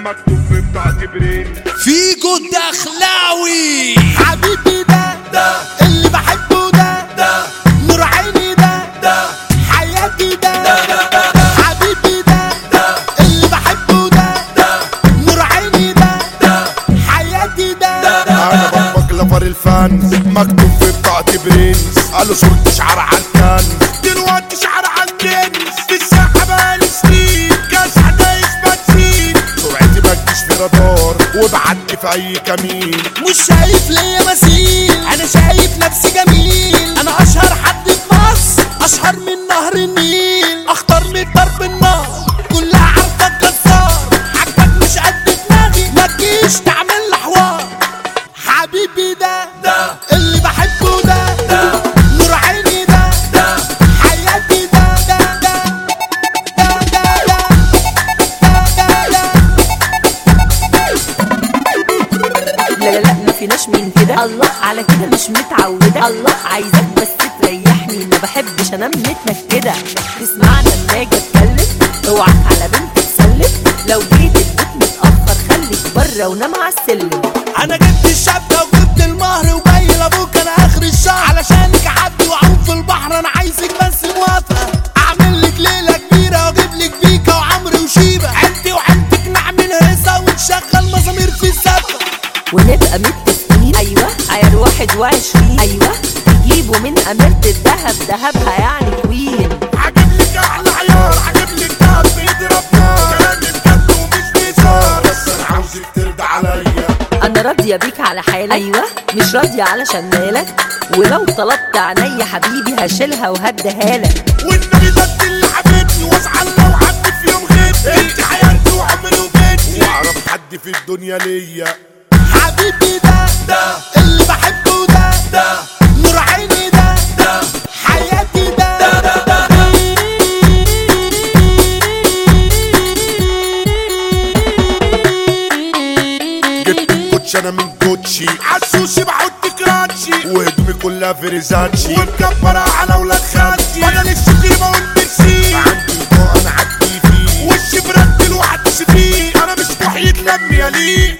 مكتوب في بتاعتي برين فيجو الدخلاوي حبيبي ده ده اللي بحبه ده ده نور عيني ده ده حياتي ده حبيبي ده ده اللي بحبه ده ده نور عيني ده ده حياتي ده انا بابا كلفر الفن مكتوب في بتاعتي برنس قالوا صورتي شعر عالكان دلوقتي شعر عالجنس في الساحه بقالي سنين كاس هدايس بتسين سرعتي ما تجيش في رادار وبعدي في اي كمين مش شايف ليا مثيل انا شايف نفسي جميل انا اشهر حد في مصر اشهر من نهر النيل اخطر من ضرب النار كلها عارفه الجزار عجبك مش قد دماغي ما تجيش تعمل لي حوار حبيبي ده ده اللي بحبه ده ده نور عيني ده ده حياتي ده ده ده ده ده ده ده ده لا لا لا ما فيناش من كده الله على كده مش متعودة الله عايزك بس تريحني ما بحبش انام متنكدة تسمعنا لما اجي اتكلم اوعك على بنت تسلم لو جيت البيت متأخر خليك بره ونام على السلم انا جبت الشبكه وجبت المهر وجاي لابوك انا اخر الشهر علشانك اعدي واعوم في البحر انا عايزك بس موافقه اعمل لك ليله كبيره واجيب لك بيكا وعمرو وشيبه عيلتي وعيلتك نعمل هيصه ونشغل مزامير في الزفه ونبقى متفقين ايوه عيار واحد وعشرين ايوه تجيبوا من اميرة الدهب دهبها يعني كوين عجب لك احلى عيار عجب لك دهب بيضرب نار كلامي بجد ومش بيزار بس انا عاوزك ترضى عليا انا راضيه بيك على حالك ايوه مش راضيه علشان مالك ولو طلبت عينيا حبيبي هشيلها وهديها لك والنبي ده انت اللي حبيبني وازعل لو حد في يوم غبت انت حياتي وعمري وبيتي واعرف حد في الدنيا ليا حبيبي ده ده اللي بحبه ده ده نور عيني ده ده حياتي ده ده ده ده جبت الكوتش انا من كوتشي عالسوشي بحط كراتشي وهدومي كلها فريزاتشي ومكبرة على ولاد خالتي بدل الشتيمة والمكسي عندي ضوء انا عدي فيه وشي برد لوحدي فيه انا مش محيي لم يا ليه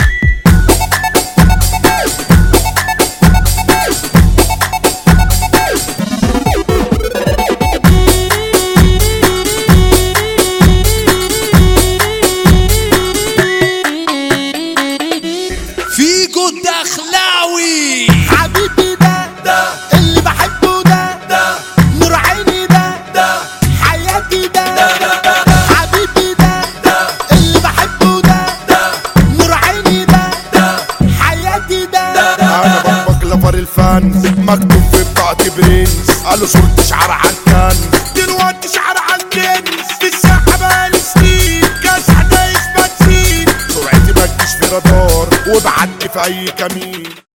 فيجو الدخلاوي حبيبي ده ده اللي بحبه ده ده نور عيني ده ده حياتي ده ده ده حبيبي ده ده اللي بحبه ده ده نور عيني ده ده حياتي ده انا بابا كلفر الفن مكتوب في بتاعتي برنس قالوا صورتي شعر عالكان دلوقتي شعر عالجنس في الساحه بقالي سنين كاس هدايس بتسين سرعتي ما تجيش في رادار وبعدي في اي كمين